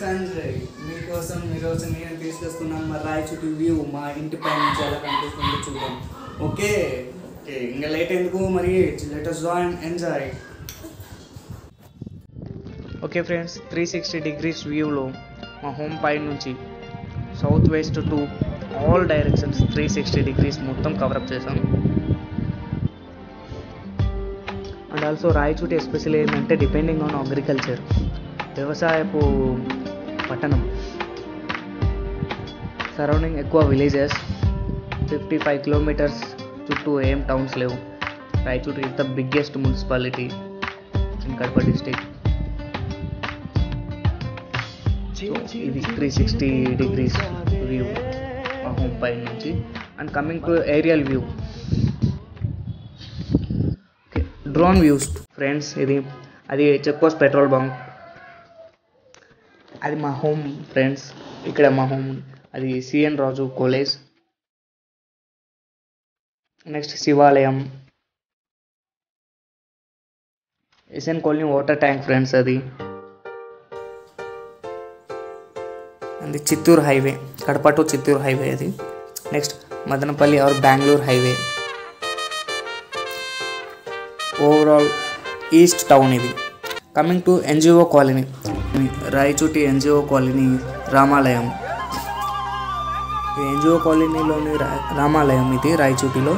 సంజయ్ మీకోసం ఈరోజు నేను తీసుకొస్తున్నాను మా రాయచూటి వ్యూ మా ఇంటి పై నుంచి ఎలా కనిపిస్తుందో చూద్దాం ఓకే ఓకే ఇంకా లేట్ ఎందుకు మరి letters join enjoy okay friends three sixty degrees వ్యూలో మా హోమ్ పై నుంచి south west to all directions three sixty degrees మొత్తం కవరప్ చేసాం అండ్ ఆల్సో రాయచూటి ఎస్పెషల్ ఏంటంటే డిపెండింగ్ ఆన్ అగ్రికల్చర్ వ్యవసాయపు పట్టణం సరౌండింగ్ ఎక్కువ విలేజెస్ ఫిఫ్టీ ఫైవ్ కిలోమీటర్స్ చుట్టూ ఏం టౌన్స్ లేవు Rayachoti is the biggest municipality in Kadapa district ఇది త్రీ సిక్స్టీ డిగ్రీస్ వ్యూ మా హోమ్ పై నుంచి and coming to aerial view drone views friends ఇది అది చెక్కోస్ పెట్రోల్ బంక్ అది మా హోమ్ ఫ్రెండ్స్ ఇక్కడ మా హోమ్ అది సిఎన్ రాజు కాలేజ్ నెక్స్ట్ శివాలయం SN colony water tank friends అది అది Chittoor highway Kadapa to Chittoor highway అది next Madanapalle or Bengaluru highway overall east town ఇది coming to NGO colony Rayachoti NGO colony రామాలయం ఈ ఎన్జిఓ కాలనీలోని రా- రామాలయం ఇది రాయచూటిలో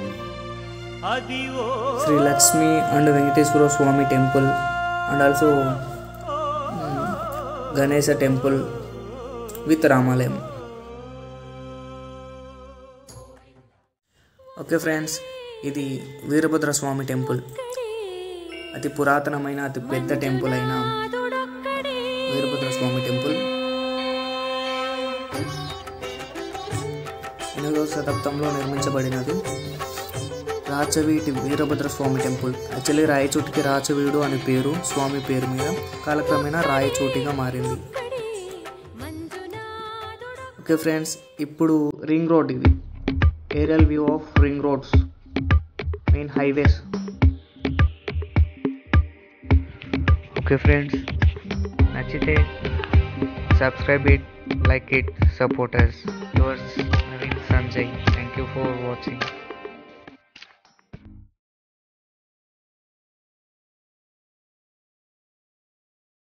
Shri Lakshmi and Venkateswara Swamy temple and also Ganesha temple with రామాలయం ఓకే ఫ్రెండ్స్ ఇది వీరభద్ర స్వామి టెంపుల్ అతి పురాతనమైన అతి పెద్ద టెంపుల్ అయిన వీరభద్ర స్వామి టెంపుల్ ఎనిమిదవ శతాబ్దంలో నిర్మించబడినది రాచవీటి వీరభద్ర స్వామి టెంపుల్ యాక్చువల్లీ రాయచోటికి రాచవీడు అనే పేరు స్వామి పేరు మీద కాలక్రమేణా రాయచోటిగా మారింది ఓకే ఫ్రెండ్స్ ఇప్పుడు రింగ్ రోడ్ ఇది aerial view of ring roads main highways okay friends నచ్చితే subscribe it like it supporters yours Naveen Sanjay thank you for watching